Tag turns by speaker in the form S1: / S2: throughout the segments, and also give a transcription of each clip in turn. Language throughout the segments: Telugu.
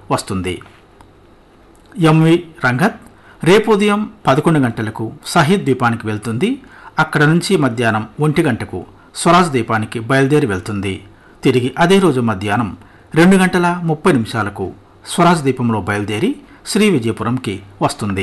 S1: వస్తుంది ఎంవి రంగత్ రేపు ఉదయం పదకొండు గంటలకు సహీద్ ద్వీపానికి వెళ్తుంది అక్కడ నుంచి మధ్యాహ్నం ఒంటి గంటకు స్వరాజ్ ద్వీపానికి బయలుదేరి వెళ్తుంది తిరిగి అదే రోజు మధ్యాహ్నం రెండు గంటల ముప్పై నిమిషాలకు స్వరాజ్ ద్వీపంలో బయలుదేరి శ్రీ విజయపురంకి వస్తుంది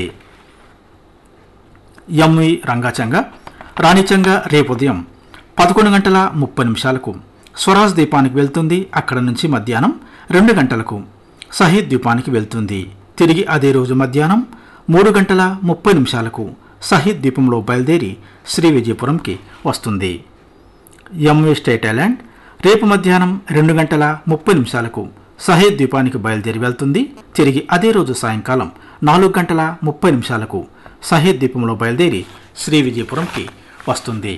S1: ఎంవి రంగాచంగ రాణిచంగ రేపు ఉదయం పదకొండు గంటల ముప్పై నిమిషాలకు స్వరాజ్ ద్వీపానికి వెళ్తుంది అక్కడ నుంచి మధ్యాహ్నం రెండు గంటలకు సహీద్ ద్వీపానికి వెళ్తుంది తిరిగి అదే రోజు మధ్యాహ్నం మూడు గంటల ముప్పై నిమిషాలకు సహీద్ ద్వీపంలో బయలుదేరి శ్రీ విజయపురంకి వస్తుంది ఎంవి స్టేట్ ఐలాండ్ రేపు మధ్యాహ్నం రెండు గంటల ముప్పై నిమిషాలకు సహీద్ ద్వీపానికి బయలుదేరి వెళ్తుంది తిరిగి అదే రోజు సాయంకాలం నాలుగు గంటల ముప్పై నిమిషాలకు సహీద్ ద్వీపంలో బయలుదేరి శ్రీ విజయపురంకి వస్తుంది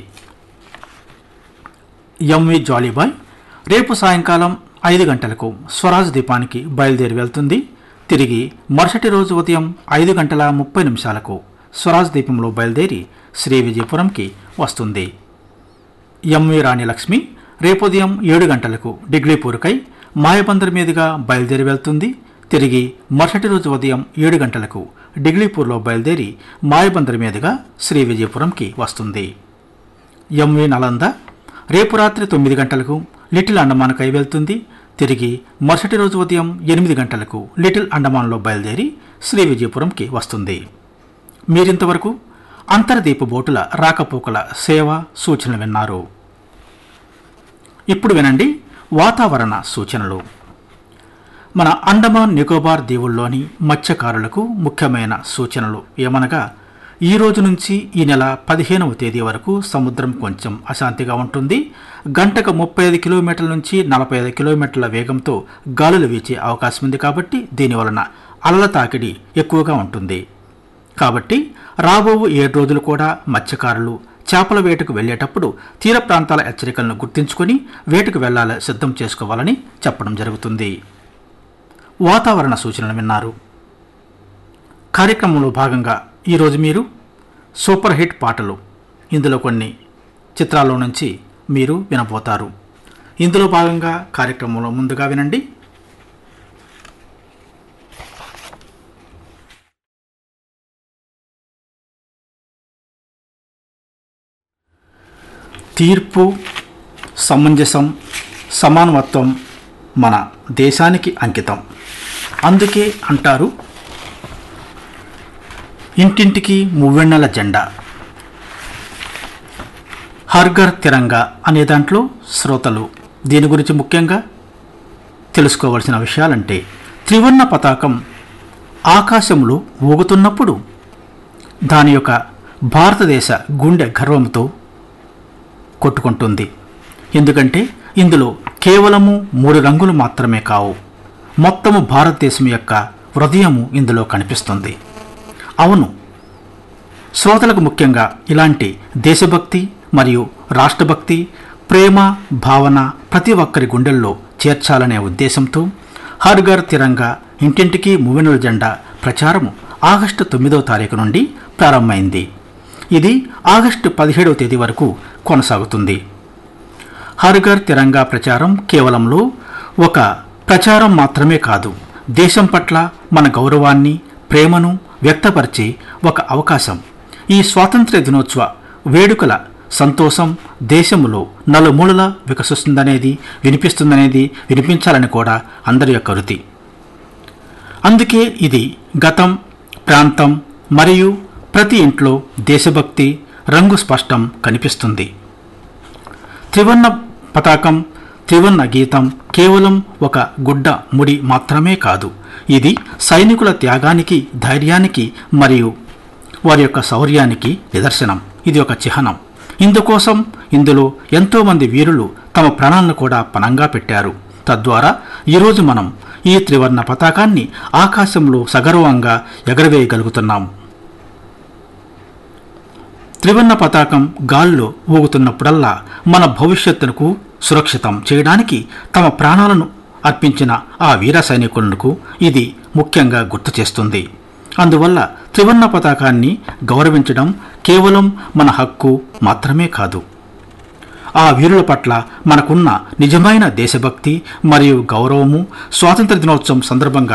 S1: ఎంవి జాలీబాయ్ రేపు సాయంకాలం ఐదు గంటలకు స్వరాజ్ ద్వీపానికి బయలుదేరి వెళ్తుంది తిరిగి మరుసటి రోజు ఉదయం ఐదు గంటల ముప్పై నిమిషాలకు స్వరాజ్ ద్వీపంలో బయలుదేరి శ్రీ విజయపురంకి వస్తుంది ఎంవి రాణి లక్ష్మి రేపు ఉదయం ఏడు గంటలకు డిగ్లీపూర్కై మాయబందర్ మీదుగా బయలుదేరి వెళ్తుంది తిరిగి మరుసటి రోజు ఉదయం ఏడు గంటలకు డిగ్లీపూర్లో బయలుదేరి మాయబందర్ మీదుగా శ్రీ విజయపురంకి వస్తుంది ఎంవి నలంద రేపు రాత్రి తొమ్మిది గంటలకు లిటిల్ అండమాన్కై వెళ్తుంది తిరిగి మరుసటి రోజు ఉదయం ఎనిమిది గంటలకు లిటిల్ అండమాన్లో బయలుదేరి శ్రీ విజయపురంకి వస్తుంది మీరింతవరకు అంతర్దీప బోటుల రాకపోకల సేవ సూచనలు విన్నారు ఇప్పుడు వినండి వాతావరణ సూచనలు మన అండమాన్ నికోబార్ దీవుల్లోని మత్స్యకారులకు ముఖ్యమైన సూచనలు ఏమనగా ఈ రోజు నుంచి ఈ నెల పదిహేనవ తేదీ వరకు సముద్రం కొంచెం అశాంతిగా ఉంటుంది గంటకు ముప్పై ఐదు కిలోమీటర్ల నుంచి నలభై ఐదు కిలోమీటర్ల వేగంతో గాలులు వీచే అవకాశం ఉంది కాబట్టి దీనివలన అలల తాకిడి ఎక్కువగా ఉంటుంది కాబట్టి రాబో ఏడు రోజులు కూడా మత్స్యకారులు చేపల వేటకు వెళ్ళేటప్పుడు తీర ప్రాంతాల హెచ్చరికలను గుర్తుంచుకొని వేటకు వెళ్లాల సిద్ధం చేసుకోవాలని చెప్పడం జరుగుతుంది వాతావరణ సూచనలు విన్నారు కార్యక్రమంలో భాగంగా ఈరోజు మీరు సూపర్ హిట్ పాటలు ఇందులో కొన్ని చిత్రాల్లో నుంచి మీరు వినబోతారు ఇందులో భాగంగా కార్యక్రమంలో ముందుగా వినండి తీర్పు సమంజసం సమానత్వం మన దేశానికి అంకితం అందుకే అంటారు ఇంటింటికి మువ్వెన్నెల జెండా హర్ఘర్ తిరంగా అనే దాంట్లో శ్రోతలు దీని గురించి ముఖ్యంగా తెలుసుకోవాల్సిన విషయాలంటే త్రివర్ణ పతాకం ఆకాశంలో ఊగుతున్నప్పుడు దాని యొక్క భారతదేశ గుండె గర్వంతో కొట్టుకుంటుంది ఎందుకంటే ఇందులో కేవలము మూడు రంగులు మాత్రమే కావు మొత్తము భారతదేశం యొక్క హృదయము ఇందులో కనిపిస్తుంది అవును శ్రోతలకు ముఖ్యంగా ఇలాంటి దేశభక్తి మరియు రాష్ట్రభక్తి ప్రేమ భావన ప్రతి ఒక్కరి గుండెల్లో చేర్చాలనే ఉద్దేశంతో హర్ ఘర్ తిరంగా ఇంటింటికి మూవెనుల జెండా ప్రచారము ఆగస్టు తొమ్మిదవ తారీఖు నుండి ప్రారంభమైంది ఇది ఆగస్టు పదిహేడవ తేదీ వరకు కొనసాగుతుంది హర్ ఘర్ తిరంగా ప్రచారం కేవలంలో ఒక ప్రచారం మాత్రమే కాదు దేశం పట్ల మన గౌరవాన్ని ప్రేమను వ్యక్తపరిచే ఒక అవకాశం ఈ స్వాతంత్ర్య దినోత్సవ వేడుకల సంతోషం దేశంలో నలుమూలలా వికసిస్తుందనేది వినిపిస్తుందనేది వినిపించాలని కూడా అందరి యొక్క వృత్తి అందుకే ఇది గతం ప్రాంతం మరియు ప్రతి ఇంట్లో దేశభక్తి రంగు స్పష్టం కనిపిస్తుంది త్రివర్ణ పతాకం త్రివర్ణ గీతం కేవలం ఒక గుడ్డ ముడి మాత్రమే కాదు ఇది సైనికుల త్యాగానికి ధైర్యానికి మరియు వారి యొక్క శౌర్యానికి నిదర్శనం ఇది ఒక చిహ్నం ఇందుకోసం ఇందులో ఎంతోమంది వీరులు తమ ప్రాణాలను కూడా పణంగా పెట్టారు తద్వారా ఈరోజు మనం ఈ త్రివర్ణ పతాకాన్ని ఆకాశంలో సగర్వంగా ఎగరవేయగలుగుతున్నాం త్రివర్ణ పతాకం గాల్లో ఊగుతున్నప్పుడల్లా మన భవిష్యత్తునకు సురక్షితం చేయడానికి తమ ప్రాణాలను అర్పించిన ఆ వీర సైనికులకు ఇది ముఖ్యంగా గుర్తు చేస్తుంది అందువల్ల త్రివర్ణ పతాకాన్ని గౌరవించడం కేవలం మన హక్కు మాత్రమే కాదు ఆ వీరుల పట్ల మనకున్న నిజమైన దేశభక్తి మరియు గౌరవము స్వాతంత్ర దినోత్సవం సందర్భంగా